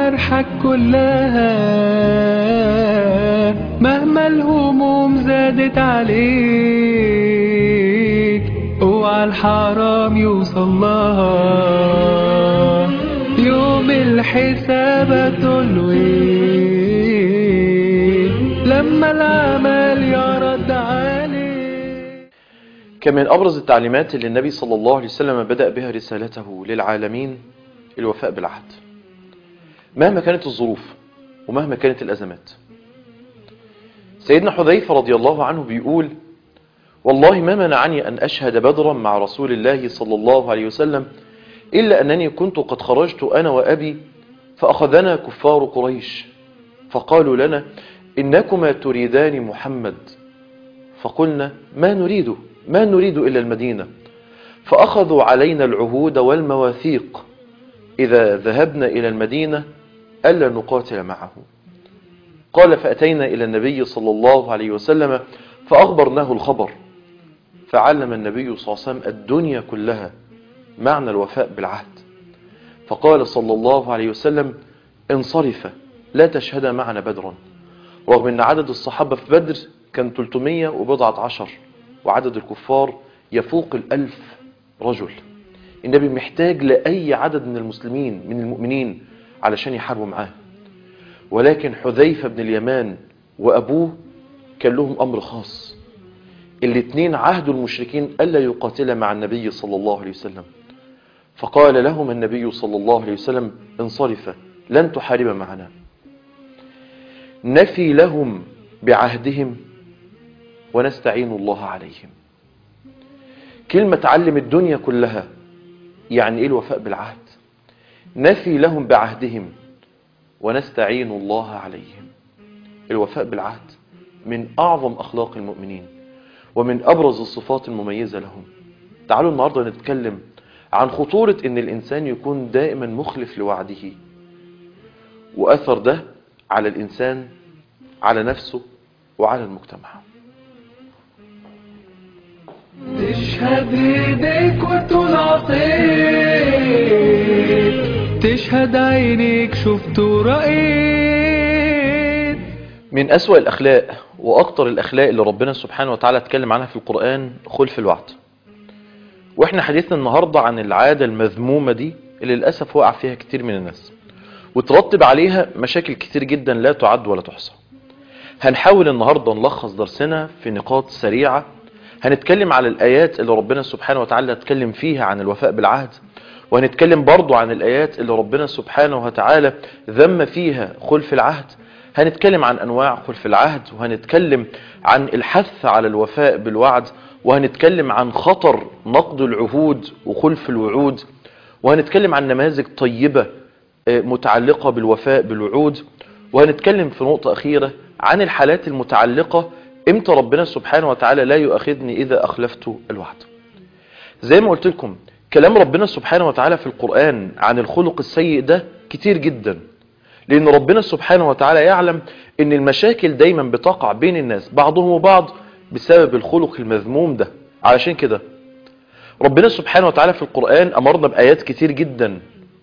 جوارحك كلها مهما الهموم زادت عليك اوعى الحرام يوصل لها يوم الحساب تلوي لما العمل يرد عليك كان من أبرز التعليمات اللي النبي صلى الله عليه وسلم بدأ بها رسالته للعالمين الوفاء بالعهد مهما كانت الظروف ومهما كانت الأزمات سيدنا حذيفة رضي الله عنه بيقول والله ما منعني أن أشهد بدرا مع رسول الله صلى الله عليه وسلم إلا أنني كنت قد خرجت أنا وأبي فأخذنا كفار قريش فقالوا لنا إنكما تريدان محمد فقلنا ما نريد ما نريد إلا المدينة فأخذوا علينا العهود والمواثيق إذا ذهبنا إلى المدينة ألا نقاتل معه قال فأتينا إلى النبي صلى الله عليه وسلم فأخبرناه الخبر فعلم النبي صلى الله عليه وسلم الدنيا كلها معنى الوفاء بالعهد فقال صلى الله عليه وسلم انصرف لا تشهد معنا بدرا رغم أن عدد الصحابة في بدر كان 300 وبضعة عشر وعدد الكفار يفوق الألف رجل النبي محتاج لأي عدد من المسلمين من المؤمنين علشان يحاربوا معاه ولكن حذيفة بن اليمان وأبوه كان لهم أمر خاص الاثنين عهدوا المشركين ألا يقاتل مع النبي صلى الله عليه وسلم فقال لهم النبي صلى الله عليه وسلم انصرف لن تحارب معنا نفي لهم بعهدهم ونستعين الله عليهم كلمة تعلم الدنيا كلها يعني ايه الوفاء بالعهد نفي لهم بعهدهم ونستعين الله عليهم الوفاء بالعهد من أعظم أخلاق المؤمنين ومن أبرز الصفات المميزة لهم تعالوا النهاردة نتكلم عن خطورة ان الانسان يكون دائما مخلف لوعده واثر ده على الانسان على نفسه وعلى المجتمع تشهد ايديك وتقول عطيت تشهد عينيك شفت ورأيت من أسوأ الأخلاق وأكتر الأخلاق اللي ربنا سبحانه وتعالى اتكلم عنها في القرآن خلف الوعد واحنا حديثنا النهاردة عن العادة المذمومة دي اللي للأسف وقع فيها كتير من الناس وترتب عليها مشاكل كتير جدا لا تعد ولا تحصى هنحاول النهاردة نلخص درسنا في نقاط سريعة هنتكلم على الآيات اللي ربنا سبحانه وتعالى اتكلم فيها عن الوفاء بالعهد وهنتكلم برضو عن الآيات اللي ربنا سبحانه وتعالى ذم فيها خلف العهد هنتكلم عن أنواع خلف العهد وهنتكلم عن الحث على الوفاء بالوعد وهنتكلم عن خطر نقض العهود وخلف الوعود وهنتكلم عن نماذج طيبة متعلقة بالوفاء بالوعود وهنتكلم في نقطة أخيرة عن الحالات المتعلقة امتى ربنا سبحانه وتعالى لا يؤاخذني إذا أخلفت الوعد زي ما قلت لكم كلام ربنا سبحانه وتعالى في القرآن عن الخلق السيء ده كتير جدا لأن ربنا سبحانه وتعالى يعلم أن المشاكل دايما بتقع بين الناس بعضهم وبعض بسبب الخلق المذموم ده علشان كده ربنا سبحانه وتعالى في القرآن أمرنا بآيات كتير جدا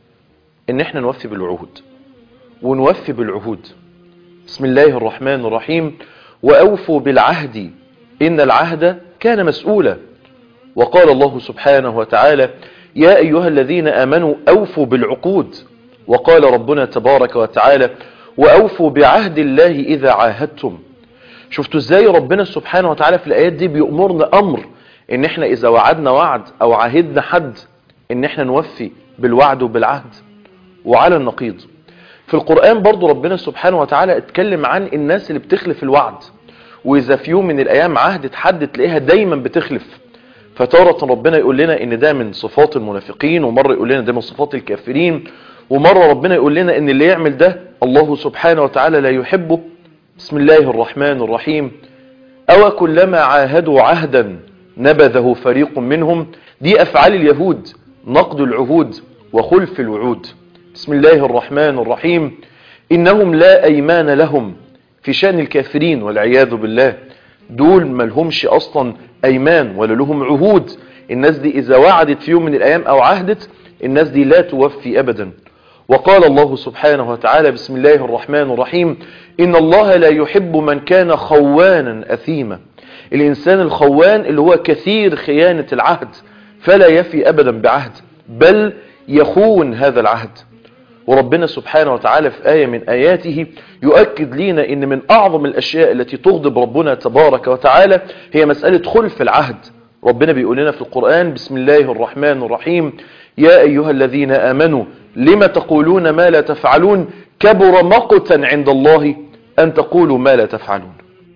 ان احنا نوفي بالعهود ونوفي بالعهود بسم الله الرحمن الرحيم وأوفوا بالعهد إن العهد كان مسؤولا وقال الله سبحانه وتعالى يا أيها الذين آمنوا أوفوا بالعقود وقال ربنا تبارك وتعالى وأوفوا بعهد الله إذا عاهدتم شفتوا ازاي ربنا سبحانه وتعالى في الآيات دي بيأمرنا أمر ان احنا إذا وعدنا وعد أو عاهدنا حد ان احنا نوفي بالوعد وبالعهد وعلى النقيض في القرآن برضو ربنا سبحانه وتعالى اتكلم عن الناس اللي بتخلف الوعد وإذا في يوم من الأيام عهدت حد تلاقيها دايما بتخلف فتارة ربنا يقول لنا ان ده من صفات المنافقين ومرة يقول لنا ده من صفات الكافرين ومرة ربنا يقول لنا ان اللي يعمل ده الله سبحانه وتعالى لا يحبه بسم الله الرحمن الرحيم أو كلما عاهدوا عهدا نبذه فريق منهم دي أفعال اليهود نقد العهود وخلف الوعود بسم الله الرحمن الرحيم إنهم لا أيمان لهم في شأن الكافرين والعياذ بالله دول ما لهمش أصلا أيمان ولا لهم عهود الناس دي إذا وعدت في يوم من الأيام أو عهدت الناس دي لا توفي أبدا وقال الله سبحانه وتعالى بسم الله الرحمن الرحيم إن الله لا يحب من كان خوانا أثيما الإنسان الخوان اللي هو كثير خيانة العهد فلا يفي أبدا بعهد بل يخون هذا العهد وربنا سبحانه وتعالى في آية من آياته يؤكد لنا إن من أعظم الأشياء التي تغضب ربنا تبارك وتعالى هي مسألة خلف العهد ربنا بيقول لنا في القرآن بسم الله الرحمن الرحيم يا أيها الذين آمنوا لم تقولون ما لا تفعلون كبر مقتا عند الله أن تقولوا ما لا تفعلون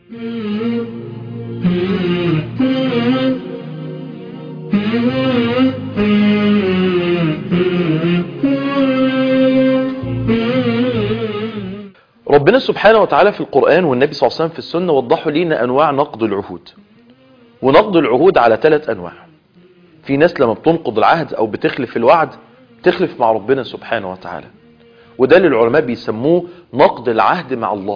ربنا سبحانه وتعالى في القرآن والنبي صلى الله عليه وسلم في السنة وضحوا لنا أنواع نقض العهود ونقض العهود على ثلاث أنواع في ناس لما بتنقض العهد أو بتخلف الوعد تخلف مع ربنا سبحانه وتعالى وده اللي العلماء بيسموه نقض العهد مع الله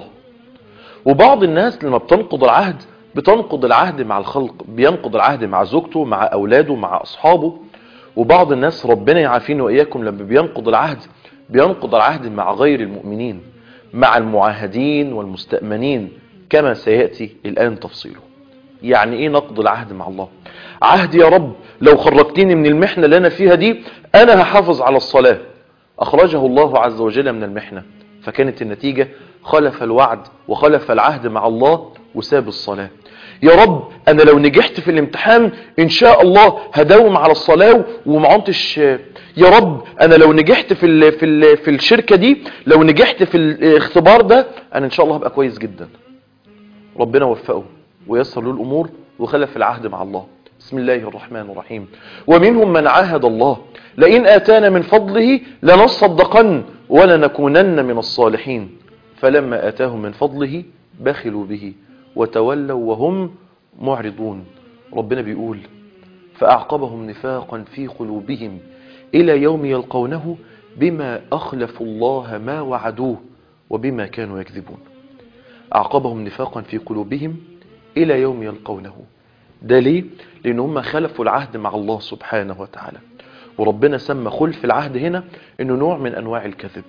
وبعض الناس لما بتنقض العهد بتنقض العهد مع الخلق بينقض العهد مع زوجته مع أولاده مع أصحابه وبعض الناس ربنا يعافينا وإياكم لما بينقض العهد بينقض العهد مع غير المؤمنين مع المعاهدين والمستأمنين كما سيأتي الآن تفصيله يعني ايه نقض العهد مع الله عهد يا رب لو خرجتني من المحنة اللي انا فيها دي انا هحافظ على الصلاة اخرجه الله عز وجل من المحنة فكانت النتيجة خلف الوعد وخلف العهد مع الله وساب الصلاة يا رب انا لو نجحت في الامتحان ان شاء الله هداوم على الصلاة وما عدتش يا رب انا لو نجحت في ال في ال في الشركة دي لو نجحت في الاختبار ده انا ان شاء الله هبقى كويس جدا ربنا وفقه ويسر له الامور وخلف العهد مع الله بسم الله الرحمن الرحيم ومنهم من عاهد الله لئن آتانا من فضله لنصدقن ولنكونن من الصالحين فلما آتاهم من فضله بخلوا به وتولوا وهم معرضون ربنا بيقول فأعقبهم نفاقا في قلوبهم إلى يوم يلقونه بما أخلفوا الله ما وعدوه وبما كانوا يكذبون أعقبهم نفاقا في قلوبهم إلى يوم يلقونه ده ليه؟ لأن هم خلفوا العهد مع الله سبحانه وتعالى وربنا سمى خلف العهد هنا انه نوع من انواع الكذب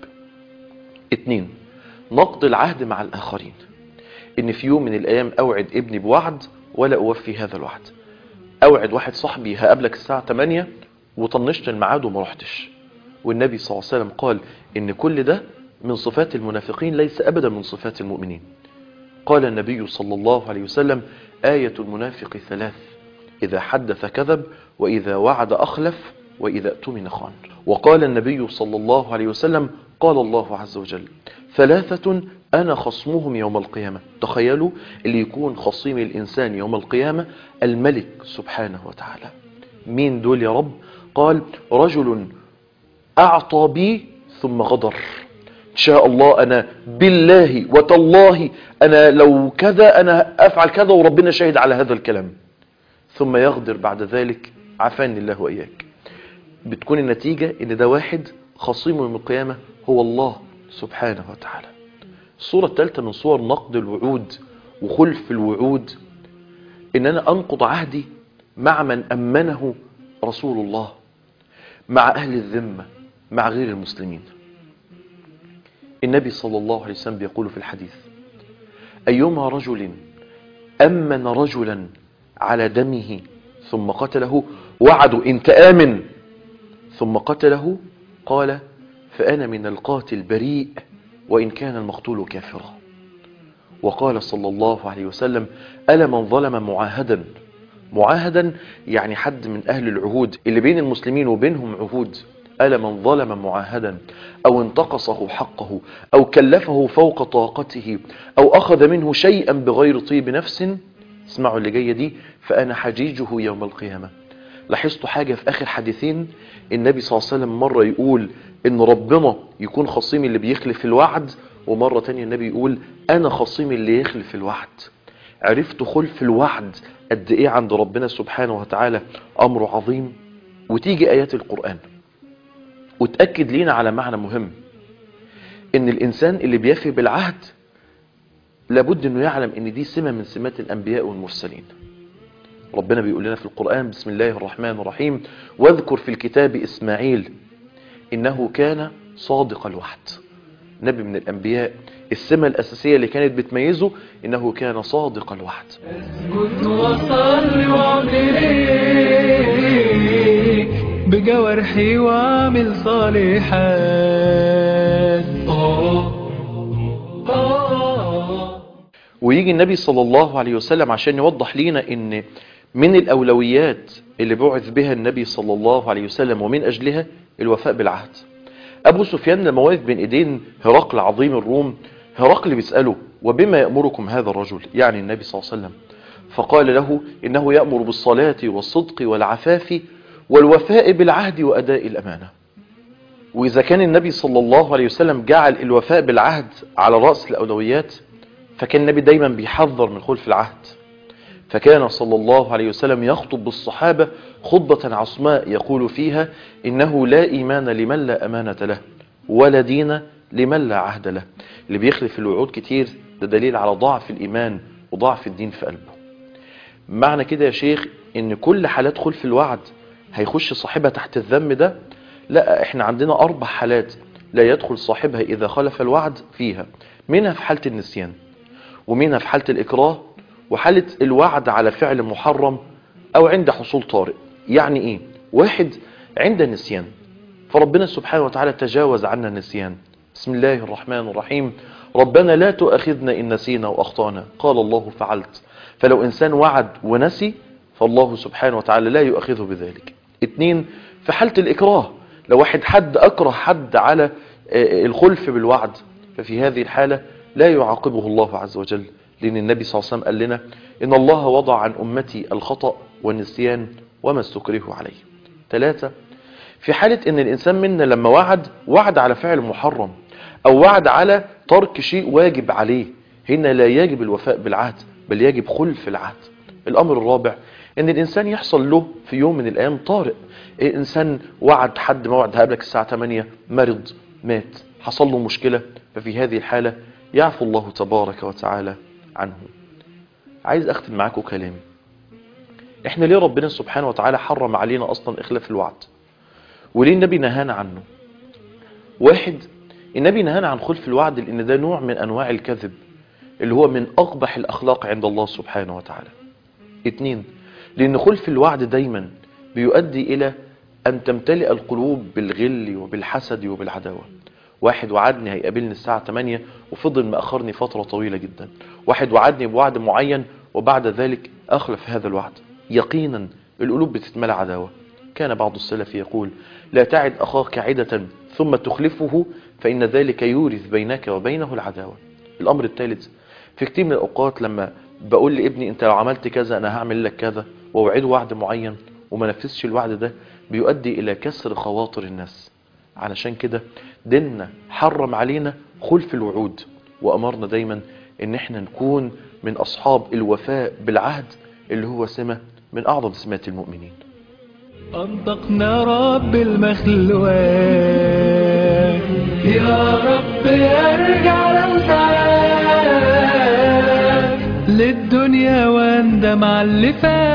اتنين نقض العهد مع الاخرين ان في يوم من الايام اوعد ابني بوعد ولا اوفي هذا الوعد اوعد واحد صاحبي هقابلك الساعة 8 وطنشت الميعاد وما رحتش والنبي صلى الله عليه وسلم قال ان كل ده من صفات المنافقين ليس ابدا من صفات المؤمنين قال النبي صلى الله عليه وسلم آية المنافق ثلاث إذا حدث كذب وإذا وعد أخلف وإذا اؤتمن خان وقال النبي صلى الله عليه وسلم قال الله عز وجل ثلاثة أنا خصمهم يوم القيامة تخيلوا اللي يكون خصيم الإنسان يوم القيامة الملك سبحانه وتعالى مين دول يا رب قال رجل أعطى بي ثم غدر إن شاء الله أنا بالله وتالله أنا لو كذا أنا أفعل كذا وربنا شاهد على هذا الكلام ثم يغدر بعد ذلك عفاني الله وإياك بتكون النتيجة ان ده واحد خصيمه يوم القيامة هو الله سبحانه وتعالى الصورة الثالثة من صور نقض الوعود وخلف الوعود ان انا انقض عهدي مع من امنه رسول الله مع اهل الذمة مع غير المسلمين النبي صلى الله عليه وسلم بيقول في الحديث ايما رجل امن رجلا على دمه ثم قتله وعدوا انت امن ثم قتله قال فأنا من القاتل بريء وإن كان المقتول كافرا وقال صلى الله عليه وسلم ألا من ظلم معاهدا معاهدا يعني حد من أهل العهود اللي بين المسلمين وبينهم عهود ألا من ظلم معاهدا أو انتقصه حقه أو كلفه فوق طاقته أو أخذ منه شيئا بغير طيب نفس اسمعوا اللي جاية دي فأنا حجيجه يوم القيامة لاحظتوا حاجة في آخر حديثين النبي صلى الله عليه وسلم مرة يقول إن ربنا يكون خصيم اللي بيخلف الوعد ومرة تانية النبي يقول أنا خصيم اللي يخلف الوعد عرفتوا خلف الوعد قد إيه عند ربنا سبحانه وتعالى أمر عظيم وتيجي آيات القرآن وتأكد لينا على معنى مهم إن الإنسان اللي بيفي بالعهد لابد إنه يعلم إن دي سمة من سمات الأنبياء والمرسلين ربنا بيقول لنا في القرآن بسم الله الرحمن الرحيم واذكر في الكتاب إسماعيل إنه كان صادق الوعد نبي من الأنبياء السمة الأساسية اللي كانت بتميزه إنه كان صادق الوعد اسكت وصل وعمريك بجوارحي واعمل صالحات آه آه ويجي النبي صلى الله عليه وسلم عشان يوضح لينا ان من الاولويات اللي بعث بها النبي صلى الله عليه وسلم ومن اجلها الوفاء بالعهد ابو سفيان لما واقف بين ايدين هرقل عظيم الروم هرقل بيساله وبما يامركم هذا الرجل يعني النبي صلى الله عليه وسلم فقال له انه يامر بالصلاه والصدق والعفاف والوفاء بالعهد واداء الامانه واذا كان النبي صلى الله عليه وسلم جعل الوفاء بالعهد على راس الاولويات فكان النبي دايما بيحذر من خلف العهد فكان صلى الله عليه وسلم يخطب بالصحابة خطبة عصماء يقول فيها إنه لا إيمان لمن لا أمانة له ولا دين لمن لا عهد له اللي بيخلف الوعود كتير ده دليل على ضعف الإيمان وضعف الدين في قلبه معنى كده يا شيخ إن كل حالات خلف الوعد هيخش صاحبها تحت الذم ده لا احنا عندنا أربع حالات لا يدخل صاحبها إذا خلف الوعد فيها منها في حالة النسيان ومنها في حالة الإكراه وحالة الوعد على فعل محرم أو عند حصول طارئ يعني إيه؟ واحد عند النسيان فربنا سبحانه وتعالى تجاوز عنا النسيان بسم الله الرحمن الرحيم ربنا لا تؤاخذنا إن نسينا وأخطانا قال الله فعلت فلو إنسان وعد ونسي فالله سبحانه وتعالى لا يؤاخذه بذلك اتنين في حالة الإكراه لو واحد حد أكره حد على آه، الخلف بالوعد ففي هذه الحالة لا يعاقبه الله عز وجل لأن النبي صلى الله عليه وسلم قال لنا إن الله وضع عن أمتي الخطأ والنسيان وما استكرهوا عليه ثلاثة في حالة ان الانسان منا لما وعد وعد على فعل محرم او وعد على ترك شيء واجب عليه هنا لا يجب الوفاء بالعهد بل يجب خلف العهد الامر الرابع ان الانسان يحصل له في يوم من الايام طارئ الانسان وعد حد موعد هقابلك الساعة 8 مرض مات حصل له مشكلة ففي هذه الحالة يعفو الله تبارك وتعالى عنه عايز اختم معاكم كلامي احنا ليه ربنا سبحانه وتعالى حرم علينا اصلا اخلاف الوعد وليه النبي نهانا عنه واحد النبي نهانا عن خلف الوعد لان ده نوع من انواع الكذب اللي هو من اقبح الاخلاق عند الله سبحانه وتعالى اتنين لان خلف الوعد دايما بيؤدي الى ان تمتلئ القلوب بالغل وبالحسد وبالعداوة واحد وعدني هيقابلني الساعة 8 وفضل مأخرني فترة طويلة جدا واحد وعدني بوعد معين وبعد ذلك أخلف هذا الوعد يقينا القلوب بتتملى عداوة كان بعض السلف يقول لا تعد أخاك عدة ثم تخلفه فإن ذلك يورث بينك وبينه العداوة الأمر الثالث في كتير من الأوقات لما بقول لابني أنت لو عملت كذا أنا هعمل لك كذا وأوعده وعد معين وما نفذش الوعد ده بيؤدي إلى كسر خواطر الناس علشان كده ديننا حرم علينا خلف الوعود وأمرنا دايما إن احنا نكون من أصحاب الوفاء بالعهد اللي هو سمة من أعظم سمات المؤمنين أنطقنا رب المخلوقات يا رب ارجع لو ساعات للدنيا واندم على اللي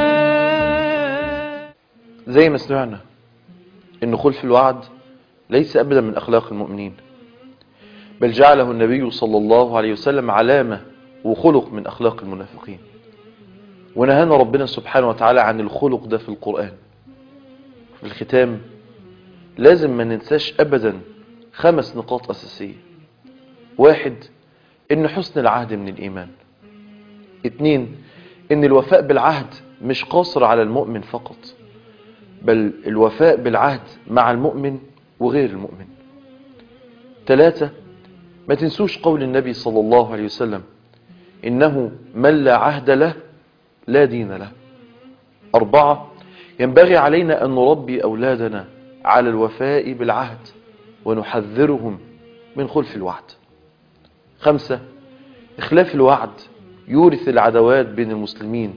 فات زي ما سمعنا ان خلف الوعد ليس ابدا من اخلاق المؤمنين بل جعله النبي صلى الله عليه وسلم علامة وخلق من اخلاق المنافقين ونهانا ربنا سبحانه وتعالى عن الخلق ده في القرآن في الختام لازم ما ننساش ابدا خمس نقاط اساسية واحد ان حسن العهد من الايمان اتنين ان الوفاء بالعهد مش قاصر على المؤمن فقط بل الوفاء بالعهد مع المؤمن وغير المؤمن ثلاثة ما تنسوش قول النبي صلى الله عليه وسلم إنه من لا عهد له لا دين له أربعة ينبغي علينا أن نربي أولادنا على الوفاء بالعهد ونحذرهم من خلف الوعد خمسة إخلاف الوعد يورث العدوات بين المسلمين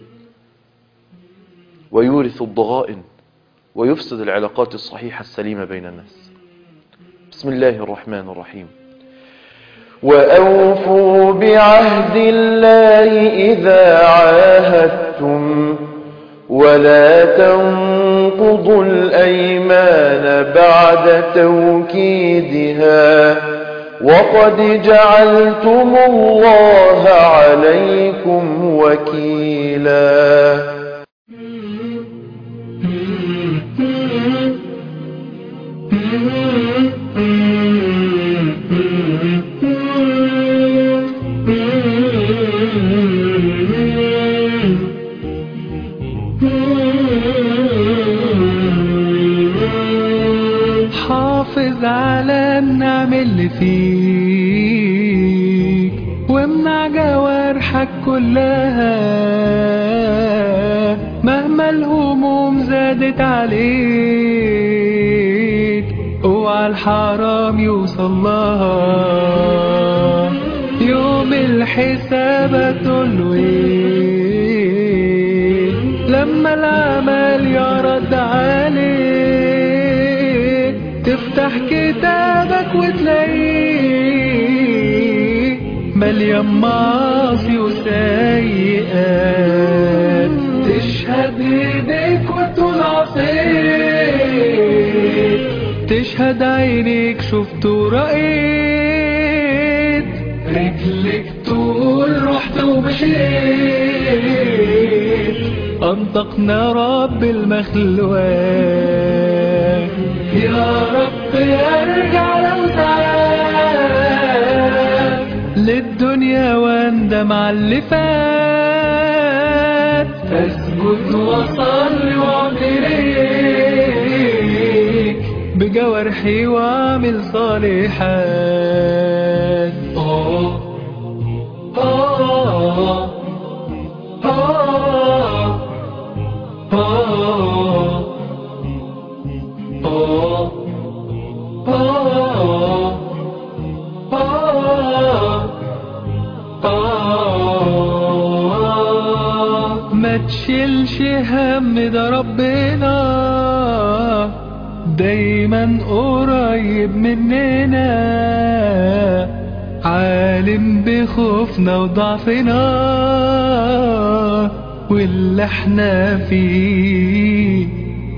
ويورث الضغائن ويفسد العلاقات الصحيحة السليمة بين الناس بسم الله الرحمن الرحيم وأوفوا بعهد الله إذا عاهدتم ولا تنقضوا الأيمان بعد توكيدها وقد جعلتم الله عليكم وكيلا حافظ على النعم اللي فيك وامنع جوارحك كلها مهما الهموم زادت عليك اوعى الحرام يوصل لها يوم الحساب هتقوله ايه لما العمل يرد عليك تفتح كتابك وتلاقيه مليان معاصي وسيئات تشهد ايديك وتقول عصيت تشهد عينيك شفت ورأيت رجلك تقول رحت ومشيت أنطقنا رب المخلوقات يا رب ارجع لو ساعات للدنيا واندم على اللي فات اسجد واصلي واعتريك بجوارحي واعمل صالحات أوه. أوه. أوه. أوه. أوه. ما تشيلش هم ده ربنا دايما قريب مننا عالم بخوفنا وضعفنا واللي احنا فيه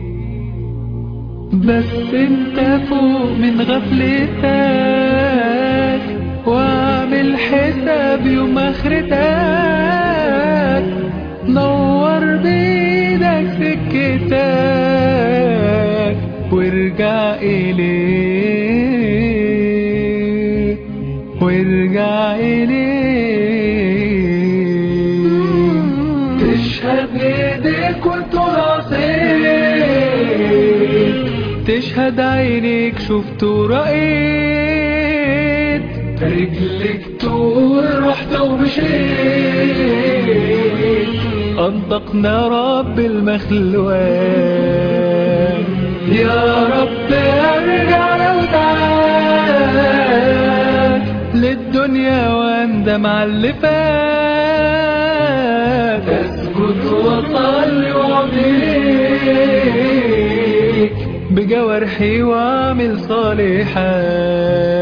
بس انت فوق من غفلتك واعمل حساب يوم اخرتك نور بيدك سكتك وارجع اليه وارجع اليه تشهد ايديك وتقول عصيت تشهد عينيك شفت ورأيت رجلك تقول رحت ومشيت أنطقنا رب المخلوقات يا رب ارجع لو تعاد للدنيا واندم على اللي فات اسجد وصلي واعطيك بجوارحي واعمل صالحات